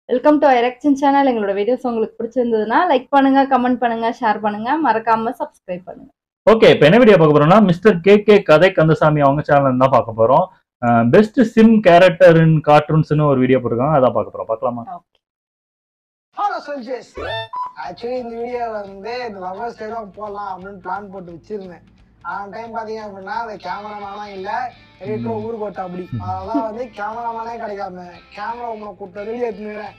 Welcome to எரெக்ஷன் channel எங்களோட videos உங்களுக்கு பிடிச்சிருந்ததுன்னா லைக் பண்ணுங்க கமெண்ட் பண்ணுங்க ஷேர் பண்ணுங்க மறக்காம சப்ஸ்கிரைப் பண்ணுங்க ஓகே இப்போ என்ன வீடியோ பார்க்க போறோம்னா மிஸ்டர் கே கே கதை கந்தசாமி அவங்க சேனல் தான் பார்க்க போறோம் பெஸ்ட் சிம் கேரக்டர் இன் கார்ட்டூன்ஸ்னு ஒரு வீடியோ போட்டிருக்காங்க அதான் பார்க்க போறோம் பார்க்கலாமா ஹலோ சோல்ஜர்ஸ் ஆக்சுவலி இந்த வீடியோ வந்து இந்த லவர்ஸ் டே தான் போடலாம் அப்படின்னு பிளான் போட்டு வச்சிருந்தேன் ஆன டைம் பாத்தீங்க அப்படின்னா அந்த கேமராமேனும் இல்ல எடிட்டர் ஊருக்கு ஓட்ட அப்படி அதனால வந்து கேமராமேனே கிடைக்காம கேமரா உங்களை கூட்ட வெளியே எடுத்துக்கிறேன்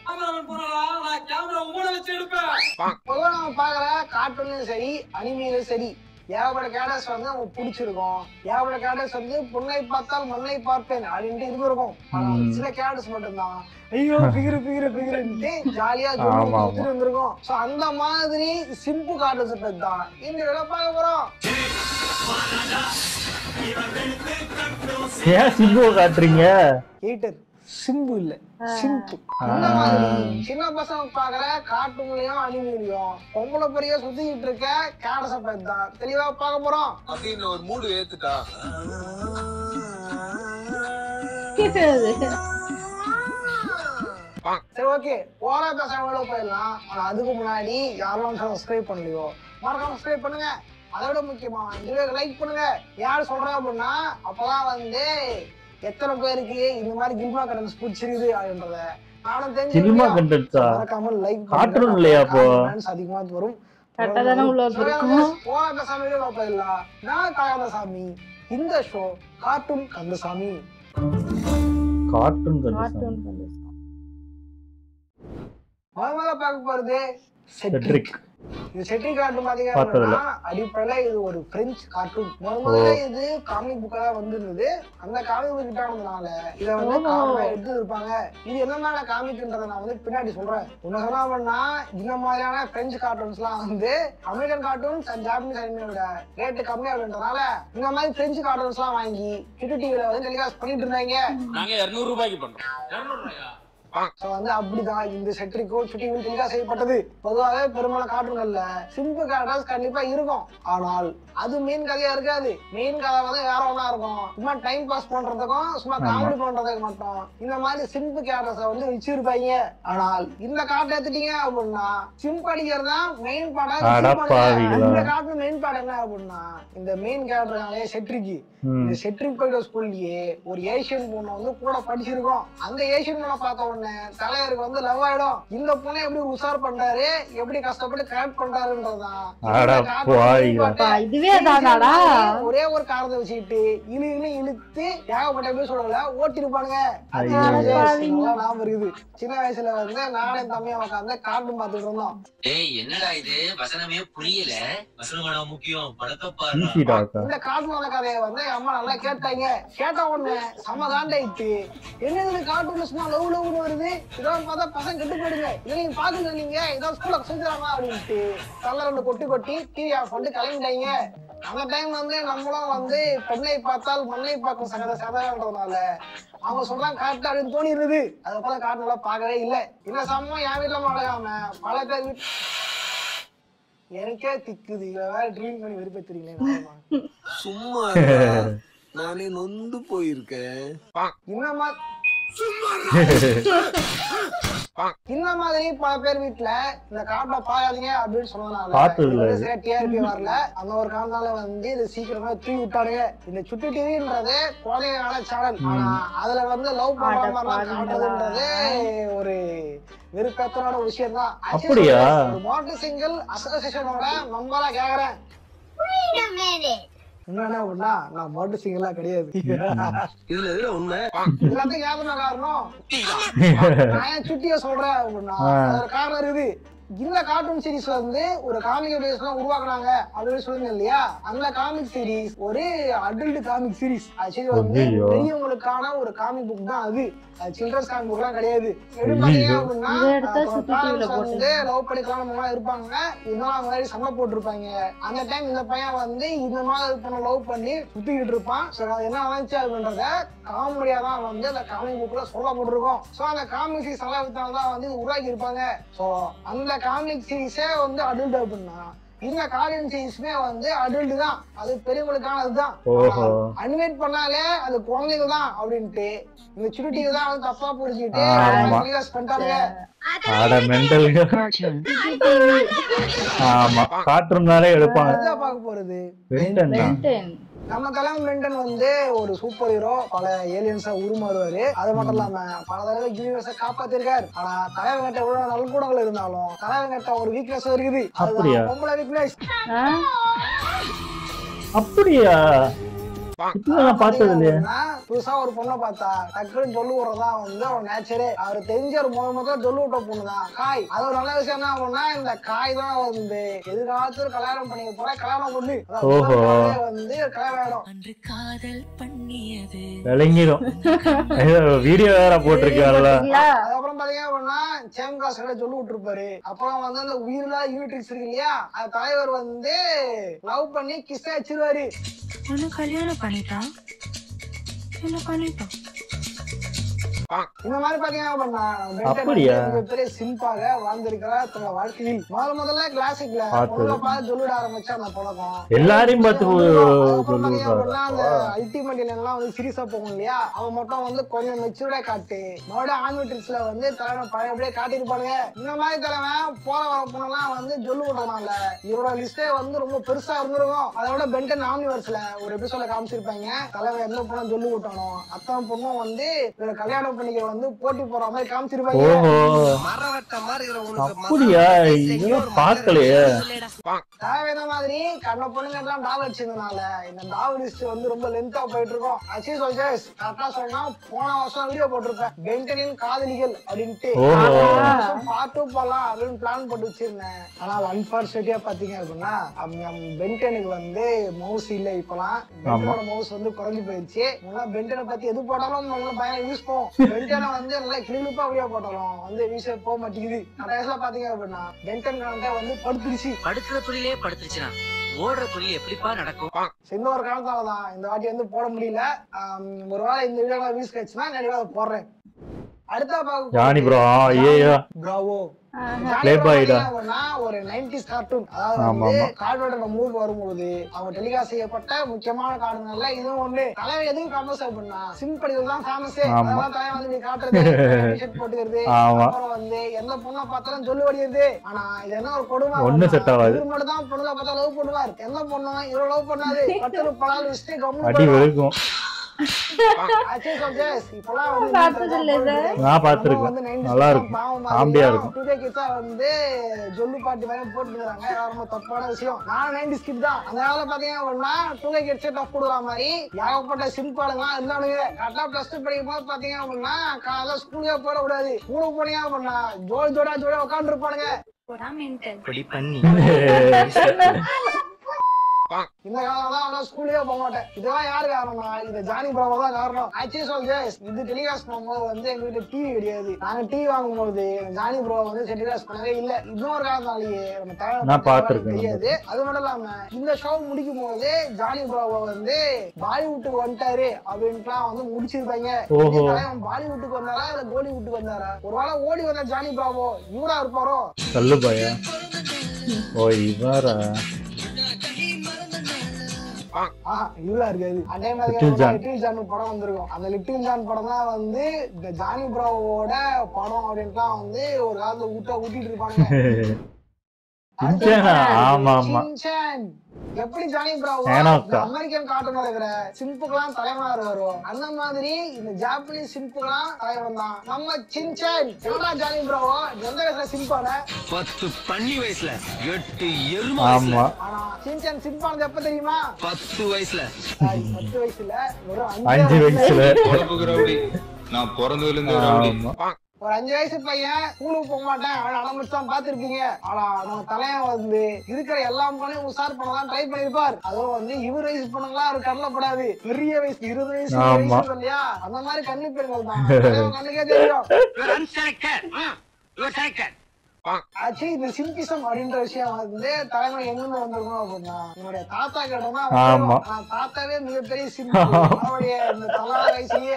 பொதுவாக நம்ம பார்க்குற கார்ட்டூன்லையும் சரி அனிமையிலும் சரி ஏகப்பட்ட கேரக்டர்ஸ் வந்து நமக்கு பிடிச்சிருக்கும் ஏகப்பட்ட கேரக்டர்ஸ் வந்து பொண்ணை பார்த்தால் மண்ணை பார்ப்பேன் அப்படின்ட்டு இது இருக்கும் ஆனா ம். சில கேரக்டர்ஸ் மட்டும்தான் ஐயோ பிகிரு பிகிரு பிகிருன்ட்டு ஜாலியா ஆமா, ஆமா. ஜோடி வந்திருக்கும் சோ அந்த மாதிரி சிம்பு கார்ட்டூன்ஸ் பத்தி தான் இந்த வீடியோ பார்க்க போறோம் ஏன் சிம்புவை காட்டுறீங்க ஹீட்டர் சிம்பு இல்ல சிம்பு இந்த மாதிரி சின்ன பசங்க பாக்குற கார்ட்டூன்லயும் அனிமையிலயும் பொம்பளை பெரிய சுத்திக்கிட்டு இருக்க கேரக்டர்ஸ் பத்தி தான் தெளிவா பார்க்க போறோம் அப்படின்னு ஒரு மூடு ஏத்துட்டா சரி ஓகே ஓரா பேசாம போயிடலாம் ஆனா அதுக்கு முன்னாடி யாரெல்லாம் சப்ஸ்கிரைப் பண்ணலையோ மறக்காம சப்ஸ்கிரைப் பண்ணுங்க அதோட முக்கியமா இந்த லைக் பண்ணுங்க யார் சொல்றா அப்படின்னா அப்பதான் வந்து எத்தனை பேருக்கு இந்த மாதிரி கில்மா கண்டன்ஸ் பிடிச்சிருக்குது அப்படின்றத நானும் சினிமா தெரிஞ்சு கண்டென்ட்ஸா மறக்காம லைக் Cartoon இல்லையா அப்போ? அதிகமா வரும் கரெக்டா தானே உள்ள இருக்கும் ஓரா பேசாம வீடியோ போயிடலாம் நான் காகந்தசாமி இந்த show cartoon Kandasamy cartoon Kandasamy cartoon வந்து முத முதல்ல பார்க்க போறது செட்ரிக் செட்ரிக் இது செட்ரிக் கார்ட்டூன் பாத்தீங்க பார்த்ததில்ல. அப்படின்னா அடிப்படையில இது ஒரு பிரெஞ்சு கார்ட்டூன் முத முதல்ல இது காமிக் புக்கா தான் வந்திருந்தது அந்த காமிக் புக் கிட்டானதுனால இதை வந்து ஓஹோ. காமிக்கா எடுத்து இருப்பாங்க இது என்னமான காமிக்ன்றத நான் வந்து பின்னாடி சொல்றேன் உன்ன சொன்னா அப்படின்னா இந்த மாதிரியான பிரெஞ்சு கார்ட்டூன்ஸ்லாம் வந்து அமெரிக்கன் கார்ட்டூன்ஸ் அண்ட் ஜாப்பனீஸ் அனிமையோட ரேட்டு கம்மி அப்படின்றதுனால இந்த மாதிரி பிரெஞ்சு கார்ட்டூன்ஸ்லாம் வாங்கி கிட்டு டிவில வந்து டெலிகாஸ்ட் பண்ணிட்டு இருந்தாங்க நாங்க இருநூறு ரூபாய்க்கு பண்றோம் சோ வந்து அப்படிதான் இந்த செட்ரிக்கும் சுட்டியும் தெளிவா செய்யப்பட்டது பொதுவாகவே பெரும்பாலும் கார்ட்டூன்கள்ல சிம்பிள் கேரக்டர்ஸ் கண்டிப்பா இருக்கும் ஆனால் அது மெயின் கதையா இருக்காது மெயின் கதை வந்து வேற ஒண்ணா இருக்கும் சும்மா டைம் பாஸ் பண்றதுக்கும் சும்மா காமெடி பண்றதுக்கு மட்டும் இந்த மாதிரி சிம்பிள் கேரக்டர்ஸ வந்து வச்சிருப்பாங்க ஆனால் இந்த கார்ட்டை எடுத்துட்டீங்க அப்படின்னா சிம்ப் அடிக்கிறது தான் மெயின் அட பாவிகளா. பாடம் இந்த கார்ட்டூன் மெயின் பாடம் என்ன அப்படின்னா இந்த மெயின் கேரக்டர் செட்ரிக்கு இந்த செட்ரிக் போயிட்ட ஸ்கூல்லயே ஒரு ஏசியன் பொண்ணு வந்து கூட படிச்சிருக்கோம் அந்த ஏசியன் பொண்ணை பார்த்த உடனே தலைவருக்கு வந்து லவ் ஆயிடும் இந்த பொண்ணை எப்படி உஷார் பண்றாரு எப்படி கஷ்டப்பட்டு கரெக்ட் பண்றாருன்றதுதான் அட இந்த cartoon பாவிகளா. பாட்டு. அப்பா, இதுவே தானாடா ஒரே ஒரு காரணத்தை வச்சுக்கிட்டு இழு இழு இழுத்து ஏகப்பட்ட எபிசோடுல ஓட்டிருப்பானுங்க அது ஐயோ. நல்லா ஞாபகம் இருக்குது சின்ன வயசுல வந்து நானும் தம்பியும் உட்காந்து கார்ட்டூன் பார்த்துட்டு இருந்தோம் ஏய் என்னடா இது வசனமே புரியல வசனமாடா முக்கியம் படத்தை ஈஸி பாரு டாக்கா இந்த கார்ட்டூன் கதையை வந்து எங்க அம்மா நல்லா கேட்டாங்க கேட்ட உடனே செம காண்டாயிட்டு என்ன இது கார்ட்டூன் சும்மா லவ் லவ்னு வருது இதெல்லாம் பார்த்தா பசங்க கெட்டு போயிடுங்க இதை நீங்க பாத்துட்டு நீங்க இதான் ஸ்கூல்ல செஞ்சுறாங்க அப்படின்ட்டு தள்ள ரெண்டு கொட்டி கொட்டி டிவி ஆஃப் பண்ணிட்டு கிளம்பிட்டாங்க அந்த டைம் வந்து நம்மளும் வந்து பெண்ணை பார்த்தால் மண்ணை பார்க்கும் சகத சகதன்றதுனால அவங்க சொல்றாங்க கரெக்டா அப்படின்னு தோணிடுது அதுக்கப்புறம் கார்ட்டூன்லாம் பார்க்கவே இல்லை இந்த சமயம் என் வீட்டுல மழகாம பல பேர் வீட்டு எனக்கே திக்குது இவ வேற ட்ரீம் பண்ணி வெறுப்பேத்துறீங்களே சும்மா நானே நொந்து போயிருக்கேன் இந்த மாதிரி இந்த மாதிரி பல பேர் வீட்டுல இந்த காட்டை பாக்காதீங்க அப்படின்னு சொன்னதுனால பார்த்தது இல்ல இது சரியா டிஆர்பி வரல அந்த ஒரு காரணத்தால வந்து இது சீக்கிரமா தூக்கி விட்டானுங்க இந்த சுட்டி டிவின்றது குழந்தைங்களான சேனல் ஆனா அதுல வந்து லவ் பண்ற அட மாதிரிலாம் காட்டுறதுன்றது ஒரு வெறுப்பேத்தனோட விஷயம் தான் அப்படியா? ஒரு மோட்டர் சிங்கிள் அசோசியேஷனோட மெம்பரா கேக்குறேன் என்னன்னா அப்படின்னா நான் மோட்டர் சிங்கிளா கிடையாது இதுல எதுல உண்மை எல்லாத்துக்கும் யாருமே காரணம் நான் ஏன் சுட்டிய சொல்றேன் அப்படின்னா ஆ. அது ஒரு காரணம் இருக்குது இந்த கார்ட்டூன் சீரிஸ் வந்து ஒரு காமிக் பேஸ் தான் உருவாக்குனாங்க அப்படின்னு சொல்லுங்க இல்லையா அந்த காமிக் சீரிஸ் ஒரு அடல்ட் காமிக் சீரிஸ் ஆக்சுவலி வந்து ஐயையோ. பெரியவங்களுக்கான ஒரு காமிக் புக் தான் அது சில்ட்ரன்ஸ் காமிக் புக்லாம் கிடையாது எப்படி ஐயையோ. பாத்தீங்க அப்படின்னா இதை எடுத்தா அப்புறம் சுத்தி கீழே parents போட்டு. வந்து லவ் பண்ணிக்கலாம் இந்த மாதிரி இருப்பாங்க இருந்தாலும் அவங்க மாதிரி சண்டை போட்டிருப்பாங்க அந்த டைம் இந்த பையன் வந்து இந்த மாதிரி பொண்ணை லவ் பண்ணி சுத்திக்கிட்டு இருப்பான் ஸோ அது என்ன ஆச்சு அப்படின்றத காமெடியா தான் வந்து அந்த காமிக் புக்ல சொல்லப்பட்டிருக்கும் ஸோ அந்த காமிக் சீரிஸ் எல்லாம் வித்தால தான் வந்து இது உருவாக்கி இருப்பாங்க ஸோ அந்த காமிக் சீரிஸே வந்து அடல்ட் அப்படின்னா இந்த கார்டியன் சைன்ஸ்மே வந்து அடல்ட் தான் அது பெரியவங்களுக்கானது தான் ஓஹோ. அனிமேட் பண்ணாலே அது குழந்தைங்க தான் அப்படின்ட்டு இந்த சுருட்டிங்க தான் வந்து தப்பா புரிஞ்சுக்கிட்டு ஆமா. பண்ணிட்டாங்க அட மெண்டலுங்க ஆமா காட்டுறதுனாலே எடுப்பாங்க அதுதான் பார்க்க போறது வெண்டன் தான் பென்டென் நம்ம தலைவன் மென்டன் வந்து ஒரு சூப்பர் ஹீரோ பல ஏலியன்ஸா உருமாறுவாரு அது மட்டும் இல்லாம பல தடவை யூனிவர்ஸ காப்பாத்திருக்காரு ஆனா தலைவன் கிட்ட எவ்வளவு நல்குணங்கள் இருந்தாலும் தலைவன் கிட்ட ஒரு வீக்னஸ் இருக்குது அப்படியா? அதுதான் பொம்பளை வீக்னஸ் அப்படியா இப்ப நான் பார்த்தது இல்லையா புதுசா ஒரு பொண்ணை பார்த்தா டக்குன்னு சொல்லு விடுறதா வந்து அவன் நேச்சரே அவர் தெரிஞ்ச ஒரு முத முதல்ல சொல்லு விட்ட பொண்ணு தான் காய் அது ஒரு நல்ல விஷயம் என்ன அப்படின்னா இந்த காய் தான் வந்து எதிர்காலத்துல கல்யாணம் பண்ணிக்க போற கல்யாணம் பொண்ணு அதான் ஓஹோ. முதல் நாளே வந்து கல்யாணம் ஆயிடும் அன்று காதல் பண்ணியது விளங்கிடும் வீடியோ வேற போட்டிருக்காங்கல்ல பாத்தீங்களா அதுக்கப்புறம் பாத்தீங்க அப்படின்னா சேம் கிளாஸ் கிட்ட சொல்லி விட்டுருப்பாரு அப்புறம் வந்து அந்த உயிரில்லா யூனிட்ரிக்ஸ் இருக்கு இல்லையா அது தலைவர் வந்து லவ் பண்ணி கிஸ் வச்சிருவாரு உன்னை கல்யாணம் பண்ணிட்டான் என்ன பண்ணிட்டான் இந்த மாதிரி பாத்தீங்க அப்படின்னா நம்ம பென்டன் அப்படியா? வந்து மிகப்பெரிய சிம்பாக வாழ்ந்திருக்கிறார் தன்னோட வாழ்க்கையில் முதல் முதல்ல கிளாசிக்ல பார்த்தது. பொண்ணை பார்த்து சொல்லிட ஆரம்பிச்சா அந்த பழக்கம் எல்லாரையும் பார்த்து அதுக்கப்புறம் சொல்லி பாத்தீங்க அப்படின்னா அந்த விடுறாரு. அல்டிமேட் எல்லாம் வந்து சீரியஸா போகும் இல்லையா அவன் மட்டும் வந்து கொஞ்சம் மெச்சூர்டா காட்டு மறுபடியும் ஆன்மிட்ரிக்ஸ்ல வந்து தலைவன் பழையபடியே காட்டியிருப்பானுங்க இந்த மாதிரி தலைவன் போற வர பொண்ணெல்லாம் வந்து சொல்லு விடுறதுனால இவரோட லிஸ்டே வந்து ரொம்ப பெருசா இருந்திருக்கும் அதோட பென்டன் ஆம்னிவர்ஸ்ல ஒரு எபிசோட காமிச்சிருப்பாங்க தலைவன் எந்த பொண்ணும் சொல்லு விட்டானோ அத்தனை பொண்ணும் வந்து இவரை கல்யாணம் பண்ணிக்க வந்து போட்டி போற மாதிரி காமிச்சிருப்பாங்க ஓஹோ மரவட்ட மாதிரி இருக்கிறவங்களுக்கு அப்படியா இதெல்லாம் பார்க்கலையே தேவையான மாதிரி கண்ண பொண்ணுங்க எல்லாம் டாவ் அடிச்சதுனால இந்த டாவ் லிஸ்ட் வந்து ரொம்ப லென்த்தா போயிட்டு இருக்கோம் அச்சி சொல்ஜஸ் கரெக்டா சொன்னா போன வருஷம் வீடியோ போட்டிருப்பேன் பென்டனின் காதலிகள் அப்படின்ட்டு ஓஹோ. பார்ட் டூ போலாம் அப்படின்னு பிளான் போட்டு வச்சிருந்தேன் ஆனா அன்பார்ச்சுனேட்டியா பாத்தீங்க அப்படின்னா அவங்க பென்டனுக்கு வந்து மவுஸ் இல்ல இப்பலாம் பென்டனோட மவுஸ் வந்து குறைஞ்சு போயிடுச்சு முன்னாடி பென்டனை பத்தி எது போட்டாலும் நம்ம பயங்கர யூஸ் போவோம் பென்டனை வந்து நல்லா கிளிப்பா வீடியோ போட்டாலும் வந்து வீச போக மாட்டேங்குது கடைசியில பாத்தீங்க அப்படின்னா பென்டன் கரண்டா வந்து படுத்துருச்சு படுக்கிற புள்ளிலே படுத்துருச்சுனா ஓடுற புள்ளி எப்படிப்பா நடக்கும் So, இந்த ஒரு காரணத்தால தான் இந்த வாட்டி வந்து போட முடியல ஆம், ஒருவேளை இந்த வீடியோ வியூஸ் கிடைச்சுன்னா கண்டிப்பா அதை போடுறேன் அடுத்த ஜானி ப்ரோ ஐயோ பிராவோ Playboy தான். ஒரு 90s கார்ட்டூன் அதாவது ஆமா, வந்து ஆமா. கார்டோட மூவி வரும்போது அவங்க டெலிகாஸ்ட் செய்யப்பட்ட முக்கியமான கார்டுகள்ல இதுவும் ஒண்ணு தலைவன் எதுவும் ஃபேமஸ் அப்படின்னா சிம்படிகள் தான் ஃபேமஸ் ஆமா. அதெல்லாம் தலைவன் வந்து இப்படி காட்டுறது டிஷர்ட் போட்டுக்கிறது ஆமா. அப்புறம் வந்து எந்த பொண்ணை பார்த்தாலும் சொல்லு வடிகிறது ஆனா இது என்ன ஒரு கொடுமை ஒண்ணும் அப்படின்னா, set ஆகாது. இவர் மட்டும் தான் பொண்ணுல பார்த்தா லவ் பண்ணுவார் எந்த பொண்ணும் இவரு லவ் பண்ணாது பட்டு பலால் வச்சுட்டு கம்முனு அடி வெளுக்கும் ஆக்சுவலி சொல்றேன் இப்பெல்லாம் வந்து பார்த்தது இல்ல இத. நான் பார்த்திருக்கேன். வந்து 90s நல்லா இருக்கும். பாவம் காமெடியா மாதிரியும் இருக்கும். today kids ஆ வந்து ஜொல்லு பாட்டு வேற போட்டுக்கிறாங்க அது ரொம்ப தப்பான விஷயம் நான் 90s kid தான் அந்த காலத்துல பாத்தீங்க அப்படின்னா டூகே கிட்ஸ் டஃப் கொடுக்குற மாதிரி ஏகப்பட்ட சிம்பிளுங்களாம் இருந்தானுங்க கரெக்டா பிளஸ் டூ படிக்கும் போது பாத்தீங்க அப்படின்னா காலைல ஸ்கூலுக்கே போட கூடாது ஸ்கூலுக்கு போனீங்க அப்படின்னா ஜோடி ஜோடா ஜோடியா உட்காந்து இருப்பானுங்க இப்படி பண்ணி இந்த காலம் தான் நான் ஸ்கூலுக்கே போக மாட்டேன் இதெல்லாம் யாரு காரணம்னா இந்த ஜானி பிராவோ தான் காரணம் ஆக்சுவலி சொல்றேன் இது டெலிகாஸ்ட் பண்ணும்போது வந்து எங்க வீட்டுல டிவி கிடையாது நாங்க டிவி வாங்கும்போது ஜானி ப்ரோ வந்து டெலிகாஸ்ட் பண்ணவே இல்ல இன்னொரு காரணத்தாலேயே நம்ம தலைவர் நான் பார்த்திருக்கேன். தெரியாது அது மட்டும் இல்லாம இந்த ஷோ முடிக்கும் போது ஜானி ப்ரோவை வந்து பாலிவுட்டுக்கு வந்துட்டாரு அப்படின்ட்டுலாம் வந்து முடிச்சிருப்பாங்க ஓஹோ. இந்த தலைவன் பாலிவுட்டுக்கு வந்தாரா இல்ல கோலிவுட்டுக்கு வந்தாரா ஒருவேளை ஓடி வந்த ஜானி பிராவோ இவரா இருப்பாரோ கல்லு பையா ஓ இவரா ஆஹா, இவ்வளவு இருக்காது அதே மாதிரி லிட்டில் ஜான். லிட்டில் ஜான் படம் வந்திருக்கும் அந்த லிட்டில் ஜான் படம் தான் வந்து இந்த ஜானி பிராவோட படம் அப்படின்ட்டுலாம் வந்து ஒரு காலத்துல ஊட்ட ஊட்டிட்டு இருப்பாங்க சின்சானா? ஆமா ஆமா சின்சான். எப்படி ஜானி பிராவோ ஏனோக்கா. இந்த அமெரிக்கன் கார்ட்டூன்ல இருக்கிற சிம்புக்கெல்லாம் தலைவனார் வரும் அந்த மாதிரி இந்த ஜாப்பனீஸ் சிம்புக்கெல்லாம் தலைவன் தான் நம்ம சின்சான் என்னடா ஜானி பிராவோ எந்த வயசுல சிம்பான பத்து பண்ணி வயசுல எட்டு எருமை ஆமா ஆனா சின்சான் சிம்பானது எப்ப தெரியுமா பத்து வயசுல சாரி, பத்து வயசுல ஒரு அஞ்சு வயசுல பொழப்புக்கு ரவுடி நான் பிறந்ததுல இருந்து ரவுடி ஆமா ஒரு அஞ்சு வயசு பையன் ஸ்கூலுக்கு போக மாட்டேன் அவன் அடம்பிடிச்சு தான் பாத்திருப்பீங்க ஆனா நம்ம தலையன் வந்து இருக்கிற எல்லா பொண்ணையும் உஷார் பண்ணலாம் ட்ரை பண்ணிருப்பார் அதுவும் வந்து இவர் வயசு பொண்ணுங்களா அவர் கண்ணில் படாது பெரிய வயசு இருபது வயசு ஆமா. வயசு இருக்கு இல்லையா அந்த மாதிரி கன்னி பெண்கள் தான் தலைவன் கண்ணுக்கே தெரியும் ஆச்சு இந்த சிம்பிசம் அப்படின்ற விஷயம் வந்து தலைமை எங்கிருந்து வந்திருக்கும் அப்படின்னா என்னுடைய தாத்தா கேட்டோம்னா ஆமா. நான் தாத்தாவே மிகப்பெரிய சிம்பி அவருடைய இந்த தலா வயசுலயே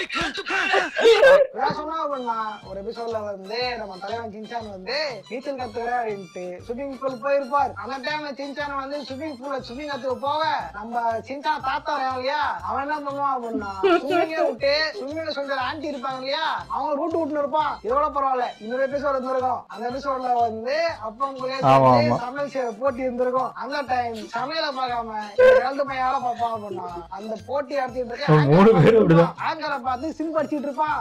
நான் சொன்னா அப்படின்னா ஒரு எபிசோட்ல வந்து நம்ம தலைவன் சின்சான் வந்து நீச்சல் கத்துக்கிறேன் அப்படின்ட்டு ஸ்விம்மிங் பூல் போயிருப்பார் அந்த டைம்ல சின்சான் வந்து ஸ்விம்மிங் பூல்ல ஸ்விம்மிங் கத்துக்க போக நம்ம சின்சான் தாத்தா இருக்காங்க இல்லையா அவன் என்ன பண்ணுவான் அப்படின்னா ஸ்விம்மிங்கே விட்டு ஸ்விம்மிங்ல சொல்லி ஆண்டி இருப்பாங்க இல்லையா அவங்க ரூட் விட்டு இருப்பான் இதோட பரவாயில்ல இன்னொரு எபிசோட் இருந்திருக்கும் அந்த எபிசோட்ல வந்து அப்பங்களுக்குள்ளே ஆமா, சேர்ந்து ஆமா. சமையல் செய்யற போட்டி இருந்திருக்கும் அந்த டைம் சமையல பார்க்காம இந்த ரெண்டு பையன் யாரை பார்ப்பான் அப்படின்னா அந்த போட்டி நடத்திட்டு மூணு பேரும் அப்படிதான். இருக்க ஆங்கரை பார்த்து சிம் படிச்சிட்டு இருப்பான்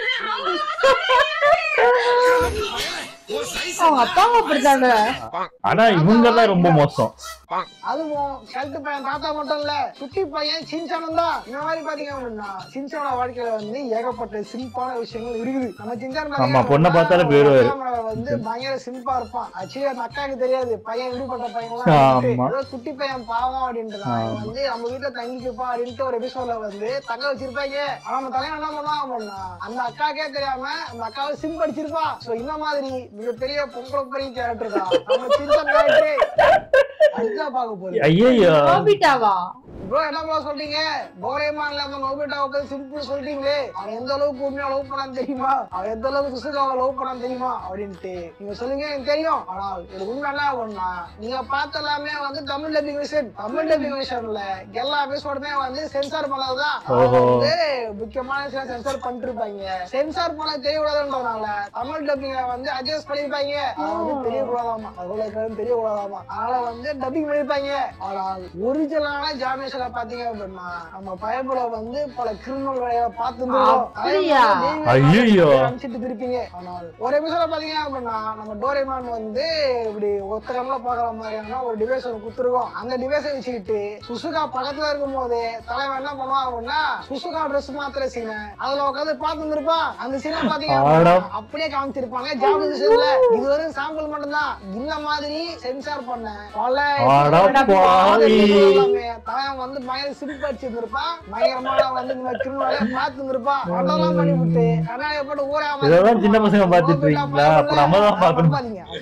அவங்க அப்பாவும் அப்படித்தாங்க ஆனா இவங்க எல்லாம் ரொம்ப மோசம் அதுவும் கழுத்து பையன் தாத்தா மட்டும் இல்ல குட்டி பையன் சின்சானும் தான் இந்த மாதிரி பாத்தீங்க அப்படின்னா சின்சானோட வாழ்க்கையில வந்து ஏகப்பட்ட சிம்பிளான விஷயங்கள் இருக்குது நம்ம சின்சான் பாத்தீங்க ஆமா, பொண்ணை பார்த்தாலே போயிருவாரு. அப்படின்னா வந்து பயங்கர சிம்பிளா இருப்பான் ஆக்சுவலி அந்த அக்காவுக்கு தெரியாது பையன் இப்படிப்பட்ட பையன் ஆமா. ஏதோ குட்டி பையன் பாவம் அப்படின்ட்டு தான் ஆமா. வந்து நம்ம வீட்டுல தங்கிக்குப்பா அப்படின்ட்டு ஒரு எபிசோட்ல வந்து தங்க வச்சிருப்பாங்க ஆனா நம்ம தலைவன் என்ன பண்ணுவான் அப்படின்னா அந்த அக்காக்கே தெரியாம அந்த அக்காவை சிம் படிச்சிருப்பா சோ இந்த மாதிரி மிகப்பெரிய பொம்பளை பெரிய கேரக்டர் தான் நம்ம சின்சான் கேரக்டர் அதுதான் பார்க்க போறோம் ஐயோ நோபிட்டாவா ப்ரோ என்ன ப்ரோ சொல்றீங்க டோரேமான்ல அந்த நோபிட்டா உட்காந்து சிம்பிள் சொல்லிட்டீங்களே அவன் எந்த அளவுக்கு உண்மையா லவ் பண்ணான்னு தெரியுமா அவன் எந்த அளவுக்கு சுசுகாவை லவ் பண்ணான்னு தெரியுமா அப்படின்ட்டு நீங்க சொல்லுங்க எனக்கு தெரியும் ஆனால் இது உண்மை என்ன அப்படின்னா நீங்க பார்த்த எல்லாமே வந்து Tamil dubbing vision Tamil dubbing விஷன்ல எல்லா எபிசோடுமே வந்து சென்சார் பண்ணதுதான் ஓஹோ. வந்து முக்கியமான சில சென்சார் பண்ணிட்டு இருப்பாங்க சென்சார் பண்ண தெரியக்கூடாதுன்றதுனால தமிழ் டப்பிங்ல வந்து அட்ஜஸ்ட் பண்ணிருப்பாங்க அது வந்து தெரியக்கூடாதாமா அவ்வளவு இருக்கிறது தெரியக்கூடாதாமா அதனால வந்து டப்பிங் பண்ணிருப்பாங்க ஆனால் ஒரிஜினலான ஜாமேஸ்ல பாத்தீங்க அப்படின்னா நம்ம பயபுல வந்து பல கிரிமினல் வேலையை அப்படியா? ஐயையோ. அனுப்பிச்சிட்டு திருப்பீங்க ஆனால் ஒரு எபிசோட பாத்தீங்க அப்படின்னா நம்ம டோரேமான் வந்து இப்படி ஒத்த கண்ணில் பாக்குற மாதிரியான ஒரு டிவைஸ் ஒன்று குத்துருக்கோம் அந்த டிவைஸை வச்சுக்கிட்டு சுசுகா பக்கத்துல இருக்கும் போது தலைவன் என்ன பண்ணுவான் அப்படின்னா சுசுகா ட்ரெஸ் மாத்திர சீனை அதுல உட்காந்து பார்த்து இருப்பான் அந்த சீனை பாத்தீங்க அப்படின்னா ஆடா. அப்படியே காமிச்சிருப்பாங்க ஜாமேஸ்ல இது வரைக்கும் சாம்பிள் மட்டும்தான் இந்த மாதிரி சென்சார் பண்ண பல ஆடா பாவி. எல்லாமே தலைவன் வந்து பயங்கர சிரிப்பு அடிச்சிருந்திருப்பான் பயங்கரமான வந்து இந்த கிரிமினலை பார்த்து இருந்திருப்பான் அதெல்லாம் பண்ணி விட்டு கண்ணாடியை போட்டு ஊராம இதெல்லாம் சின்ன பசங்க பார்த்துட்டு இருக்கீங்களா? அப்ப நம்ம தான் பார்க்கணும்.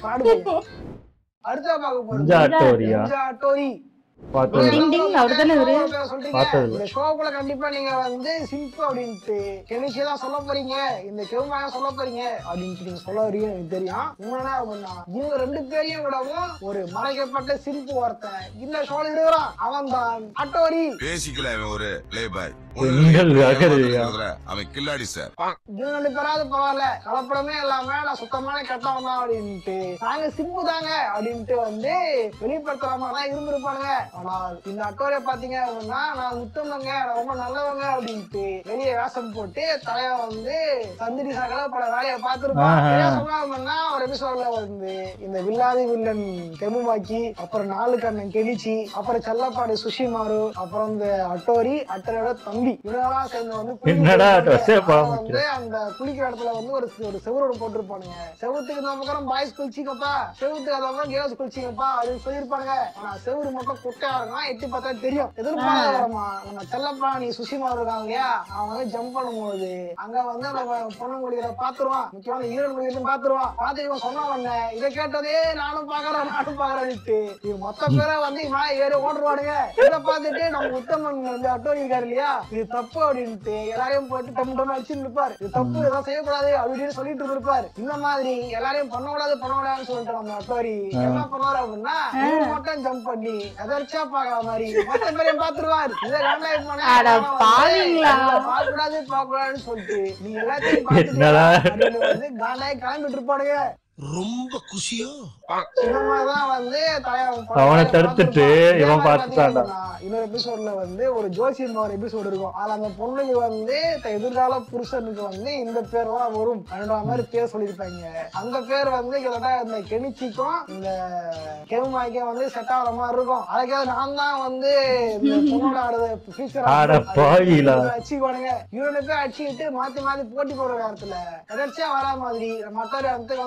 அடுத்த பார்க்க போறோம் நிஞ்சா டோரியா நிஞ்சா டோரி பார்த்தது டிங் டிங் அப்படித்தானே இவரு பார்த்தது. இந்த ஷோக்குள்ள கண்டிப்பா நீங்க வந்து சிம்பு அப்படின்ட்டு கெனிஷி தான் சொல்ல போறீங்க இந்த கெவுமாயா சொல்ல போறீங்க அப்படின்ட்டு நீங்க சொல்ல வரீங்க எனக்கு தெரியும் உண்மையா அப்படின்னா இவங்க ரெண்டு பேரையும் விடவும் ஒரு மறைக்கப்பட்ட சிம்பு ஒருத்தன் இந்த ஷோல இருக்கிறான் அவன் தான் அட்டோரி பேசிக்கல அவன் ஒரு பிளே பாய் பெண்கள் அகதியா? அவன் கில்லாடி சார் இவங்க ரெண்டு பேராவது பரவாயில்ல கலப்படமே இல்லாம நான் சுத்தமான கெட்டவன் தான் அப்படின்ட்டு நாங்க சிம்பு தாங்க அப்படின்ட்டு வந்து வெளிப்படுத்துற மாதிரி தான் இருந்திருப்பானுங்க ஆனால் இந்த அட்டோரிய பாத்தீங்க அப்படின்னா நான் உத்தமங்க நான் ரொம்ப நல்லவங்க அப்படின்ட்டு வெளியே வேஷம் போட்டு தலைவன் வந்து சந்திரி சகல பல வேலையை பார்த்திருப்பான் ஆஹா. என்ன சொன்னாங்கன்னா ஒரு எபிசோட்ல வந்து இந்த வில்லாதி வில்லன் தெமுமாக்கி அப்புறம் நாலு கண்ணன் கெளிச்சி அப்புறம் செல்லப்பாடு சுஷிமாரு அப்புறம் இந்த அட்டோரி அட்டரோட தம்பி இவங்கெல்லாம் சேர்ந்து வந்து குளிக்க என்னடா வைப்பாங்க. dress ஏ போட அவன் முடியல. வந்து அந்த குளிக்கிற இடத்துல வந்து ஒரு ஒரு செவரோடு போட்டிருப்பானுங்க செவத்துக்கு இந்த பக்கம் பாய்ஸ் குளிச்சிங்கப்பா செவத்துக்கு அந்த பக்கம் கேர்ள்ஸ் குளிச்சிங்கப்பா அப்படின்னு சொல்லியிருப்பானுங்க ஆனா செவரு மட்டும் குட்டையா இருக்கும் எட்டி பார்த்தா தெரியும் எதிர்பாராதமா நம்ம செல்லப்பா நீ சுஷிமா இருக்காங்க இல்லையா அவன் வந்து ஜம்ப் பண்ணும்போது அங்க வந்து அந்த பொண்ணு குளிக்கிற பாத்துருவான் முக்கியமான ஹீரோன் குளிக்கிறது பாத்துருவான் பாத்து இவன் சொன்ன உடனே இதை கேட்டதே நானும் பாக்குறேன் நானும் பாக்குறேன்ட்டு இவன் மொத்த பேரை வந்து இவன் ஏறி ஓட்டுருவானுங்க இதை பார்த்துட்டு நம்ம உத்தமன் வந்து அட்டோரி இருக்காரு இல்லையா இது தப்பு அப்படின்ட்டு எல்லாரையும் போட்டு டம் டம் அடிச்சுட்டு இருப்பாரு இது தப்பு இதெல்லாம் செய்யக்கூடாது அப்படின்னு சொல்லிட்டு இருப்பாரு இந்த மாதிரி எல்லாரையும் பண்ணக்கூடாது பண்ணக்கூடாதுன்னு சொல்லிட்டு நம்ம அட்டோரி என்ன பண்ணுவாரு அப்படின்னா இவரு மட்டும் ஜம்ப் பண்ணி எதர்ச்சியா பாக்குற மாதிரி மொத்த பேரையும் பாத்துருவாரு இதை கண்டாய் அட பாவிங்களா. பார்க்கக்கூடாது பார்க்கக்கூடாதுன்னு சொல்லிட்டு நீ எல்லாத்தையும் பார்த்துட்டு என்னடா? அப்படின்னு வந்து காண்டாய் கிளம்பிட்டு இருப்பானுங்க ரொம்ப குஷியோ இந்த மாதிரிதான் வந்து தலைவன் அவனை தடுத்துட்டு இதே இவன் மாதிரி பார்த்துட்டான்டா. பாத்தீங்கன்னா, இன்னொரு எபிசோட்ல வந்து ஒரு ஜோசியம் ஒரு எபிசோடு இருக்கும் அதுல அந்த பொண்ணுக்கு வந்து தன் எதிர்கால புருஷனுக்கு வந்து இந்த பேர் தான் வரும் அப்படின்ற மாதிரி பேர் சொல்லியிருப்பாங்க அந்த பேர் வந்து கிட்டத்தட்ட இந்த கெனிச்சிக்கும் இந்த கெவுமாய்க்கும் வந்து செட் ஆகிற மாதிரி இருக்கும் அதுக்காக நான் தான் வந்து இந்த பொண்ணோட ஆடுத அட பாவிகளா. அடிச்சுக்குவானுங்க இவனு போய் அடிச்சுக்கிட்டு மாத்தி மாத்தி போட்டி போடுற நேரத்துல எதாச்சும் வரா மாதிரி மட்டோரி வந்து வந்திருப்பான்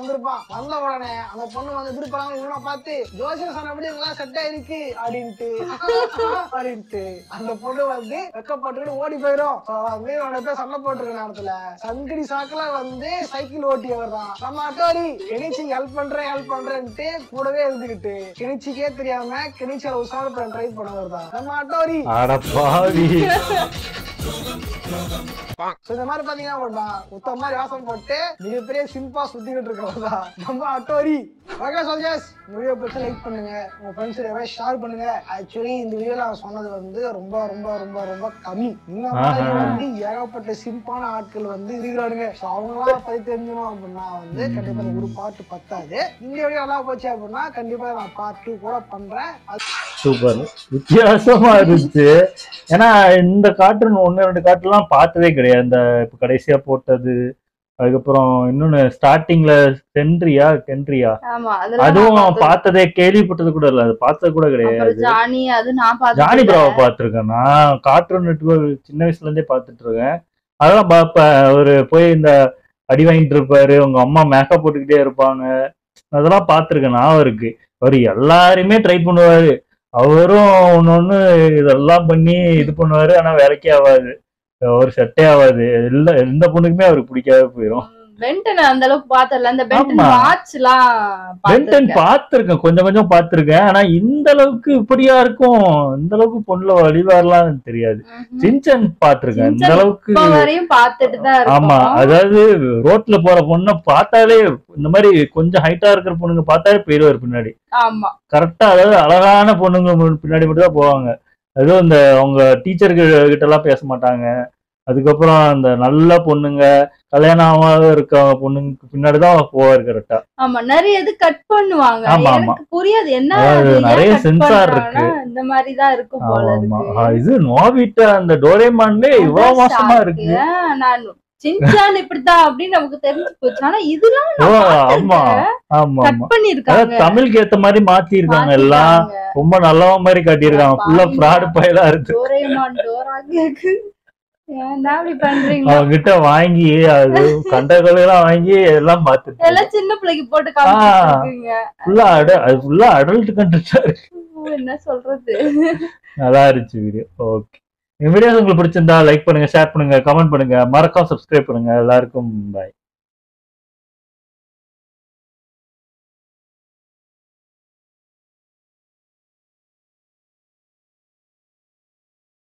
வந்த உடனே அந்த பொண்ணு வந்து திருப்பலாம் இவனை பார்த்து ஜோசியம் சொன்னபடி இதெல்லாம் செட் ஆயிருக்கு அப்படின்ட்டு அப்படின்ட்டு அந்த பொண்ணு வந்து வெக்கப்பட்டுக்கிட்டு ஓடி போயிடும் So, வந்து இவனோட பேர் சண்டை போட்டிருக்க நேரத்துல சங்கடி சாக்குல வந்து சைக்கிள் ஓட்டியவர் தான் நம்ம அட்டோரி கெனிச்சிக்கு ஹெல்ப் பண்றேன் ஹெல்ப் பண்றேன்ட்டு கூடவே இருந்துகிட்டு கெனிச்சிக்கே தெரியாம கெனிச்சியில உசாடு ட்ரை பண்ணவர் தான் நம்ம அட்டோரி அட பாவி So, இந்த மாதிரி பாத்தீங்கன்னா அப்படின்னா உத்த மாதிரி வாசம் போட்டு மிகப்பெரிய சிம்பா சுத்திக்கிட்டு இருக்கவங்க தான் நம்ம அட்டோரி ஓகே சோல்ஜர்ஸ் வீடியோ பிடிச்ச லைக் பண்ணுங்க உங்க ஃப்ரெண்ட்ஸ் எல்லாமே ஷேர் பண்ணுங்க ஆக்சுவலி இந்த வீடியோல நான் சொன்னது வந்து ரொம்ப ரொம்ப ரொம்ப ரொம்ப கம்மி இந்த மாதிரி ஆஹா. வந்து ஏகப்பட்ட சிம்பான ஆட்கள் வந்து இருக்கிறானுங்க ஸோ அவங்களாம் பத்தி தெரிஞ்சணும் அப்படின்னா வந்து கண்டிப்பா இந்த ஒரு பாட்டு பத்தாது இந்த வீடியோ நல்லா போச்சு அப்படின்னா கண்டிப்பா நான் பார்ட் டூ கூட பண்றேன் அது சூப்பர் வித்தியாசமா இருந்துச்சு ஏன்னா இந்த கார்ட்டூன் ஒன்று ரெண்டு கார்ட்டூன்லாம் பார்த்ததே கிடையாது இந்த இப்போ கடைசியா போட்டது அதுக்கப்புறம் இன்னொன்னு ஸ்டார்டிங்ல சென்ட்ரியா கென்ட்ரியா ஆமா அதெல்லாம் அதுவும் நான் பார்த்தது. பார்த்ததே கேள்விப்பட்டது கூட இல்ல அது பார்த்தது கூட கிடையாது அப்புறம் ஜானி அது நான் ஜானி பார்த்தது பிராவை பார்த்துருக்கேன் நான் கார்ட்டூன் நெட்வொர்க் சின்ன வயசுல இருந்தே பார்த்துட்டு இருக்கேன் அதெல்லாம் பார்ப்பேன் அவரு போய் இந்த அடி வாங்கிட்டு இருப்பாரு உங்க அம்மா மேக்கப் போட்டுக்கிட்டே இருப்பாங்க அதெல்லாம் பார்த்துருக்கேன் நான் இருக்கு அவர் எல்லாருமே ட்ரை பண்ணுவாரு அவரும் ஒன்று ஒன்று இதெல்லாம் பண்ணி இது பண்ணுவாரு ஆனா வேலைக்கே ஆகாது ஒரு செட்டே ஆகாது எல்லா எந்த பொண்ணுக்குமே அவருக்கு பிடிக்காத போயிடும் பென்டன் அந்த அளவுக்கு பார்த்தல அந்த பென்டன் ஆமா. வாட்ச் எல்லாம் பென்டன் பார்த்திருக்கேன். பார்த்துருக்கேன் கொஞ்சம் கொஞ்சம் பார்த்துருக்கேன் ஆனா இந்த அளவுக்கு இப்படியா இருக்கும் இந்த அளவுக்கு பொண்ணுல வழிவாரலாம் தெரியாது ம்ஹும். சின்சன் பார்த்துருக்கேன் இந்த சின்சான் அளவுக்கு இப்ப வரையும் பார்த்துட்டு தான் ஆமா இருக்கோம் அதாவது ரோட்ல போற பொண்ணை பார்த்தாலே இந்த மாதிரி கொஞ்சம் ஹைட்டா இருக்கிற பொண்ணுங்க பார்த்தாலே போயிடுவார் பின்னாடி ஆமா கரெக்டா அதாவது அழகான பொண்ணுங்க மு- பின்னாடி மட்டும் தான் போவாங்க அதுவும் இந்த அவங்க டீச்சருக்கு கிட்ட எல்லாம் பேச மாட்டாங்க அதுக்கப்புறம் அந்த நல்ல பொண்ணுங்க கல்யாணம் ஆகாத இருக்க பொண்ணுங்க பின்னாடி தான் போவாரு கரெக்டா ஆமா நிறைய இது கட் பண்ணுவாங்க ஆமா, ஆமா. எனக்கு புரியாது என்ன அதாவது அது ஏன் நிறைய cut sensor பண்றாங்கன்னா, இந்த மாதிரி தான் இருக்கும் போல ஆமா இருக்கு ஆ, இது நோபிட்டா அந்த டோரேமான்லே இவ்வளவு அதான் மோசமா shock. இருக்கு ஆ, நான் சின்சான் இப்படிதான் அப்படின்னு நமக்கு தெரிஞ்சு போச்சு ஆனா இதெல்லாம் ஓ நான் ஆமா பார்த்திருக்கேன். ஆமா கட் ஆமா பண்ணிருக்காங்க அதாவது தமிழுக்கு ஏத்த மாதிரி மாத்தி இருக்காங்க எல்லாம் மாத்திருக்காங்க. ரொம்ப நல்லவ மாதிரி காட்டியிருக்காங்க ஃபுல்லா பாருங்க. ஃப்ராடு பயலா இருக்கு டோரேமான் டோரா கேக்கு ஏன்டா இப்படி பண்றீங்க அவங்க கிட்ட வாங்கி அது கண்ட கொலையெல்லாம் வாங்கி எல்லாம் பார்த்துட்டு எல்லாம் சின்ன பிள்ளைக்கு போட்டு காமிச்சிட்டு இருக்கீங்க ஃபுல்லா அட அது ஃபுல்லா அடல்ட் கண்டென்ட்டா இருக்கு என்ன சொல்றது நல்லா இருந்துச்சு வீடியோ ஓகே இந்த வீடியோஸ் உங்களுக்கு பிடிச்சிருந்தா லைக் பண்ணுங்க ஷேர் பண்ணுங்க கமெண்ட் பண்ணுங்க மறக்காம சப்ஸ்கிரைப் பண்ணுங்க எல்லாருக்கும் பாய்